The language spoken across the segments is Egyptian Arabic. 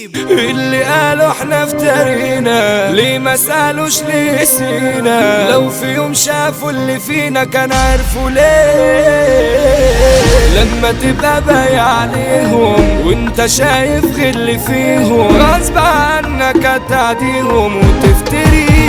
اللي قالوا احنا افترينا ليه ما سالوش ليه سينا لو في يوم شافوا اللي فينا كان عرفوا ليه لما تبقى بايع عليهم وانت شايف غل فيهم غصب عنك هتعديهم وتفتري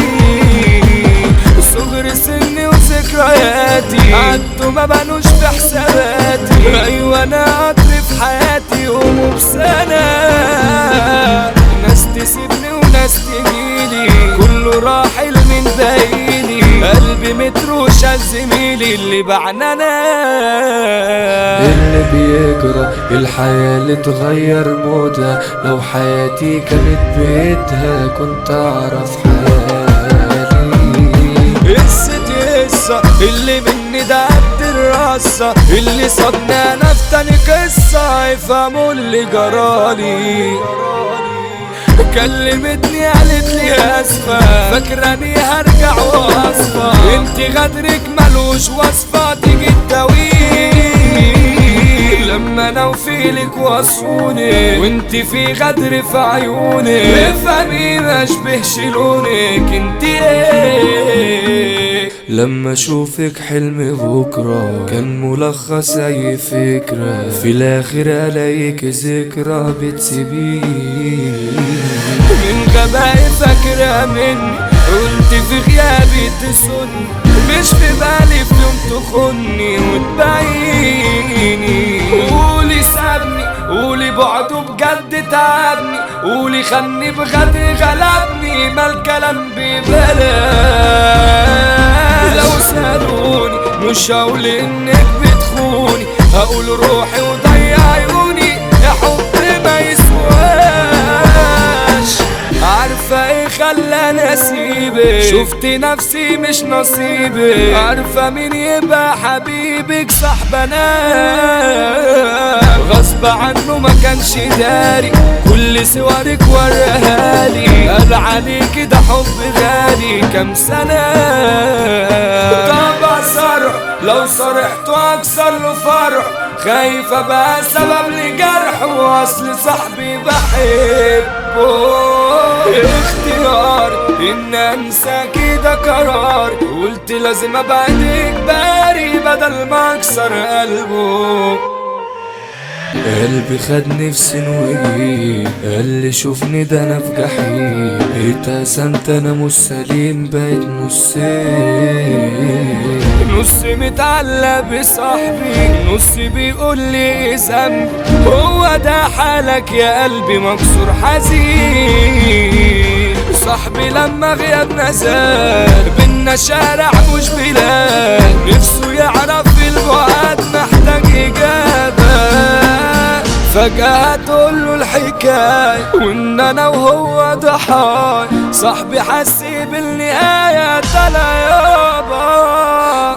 صغر سني وذكرياتي عدوا ما بانوش في حساباتي ايوه انا قطر في حياتي ومبسنة ناس تسيبني وناس تجيلي كله راحل من بايلي قلبي متروش زميلي اللي بعنانا اللي بيجرى الحياة اللي تغير مودها لو حياتي كانت بيتها كنت أعرف حالي قصة قصة اللي مني ده قد الرصة اللي صدني انا في تاني قصة يفهموا اللي جرالي كلمتني قالت لي اسفة فاكراني هرجع واصفى انت غدرك ملوش وصفة تيجي تداويه لما انا وفيلك وصوني وانت في غدر في عيوني افهمي ما اشبهش لونك انت ايه لما اشوفك حلم بكرة كان ملخص اي فكرة في الاخر الاقيك ذكرى بتسيبيه من غبائي فاكرة مني وانت في غيابي تسن مش في بالي في يوم تخني وتبعيني قولي سابني قولي بعده بجد تعبني قولي خني بغدر غلبني ما الكلام ببلاش لو سألوني مش هقول انك بتخوني هقول روحي وضيع عيوني يا حب ما يسواش عارفة ايه خلاني اسيبك شفت نفسي مش نصيبك عارفة مين يبقى حبيبك صاحبنا غصب عنه ما كانش داري كل صورك ورهالي قال عليك ده حب غالي كام سنة طب صرح لو صرحت اكسر له فرح خايف ابقى سبب لجرح واصل صاحبي بحبه اختيار ان انسى كده قرار قلت لازم ابعد اجباري بدل ما اكسر قلبه قلبي خدني في سن وجيه قال لي شوفني ده انا في جحيم اتقسمت انا مش سليم بقيت نصين نص متعلق بصاحبي نص بيقول لي ذنب هو ده حالك يا قلبي مكسور حزين صاحبي لما غيابنا زاد بينا شارع مش بلاد نفسه يعرف البعاد محتاج إجابة فجأة تقول له الحكاية وإن أنا وهو ضحايا صاحبي حس بالنهاية طلع يابا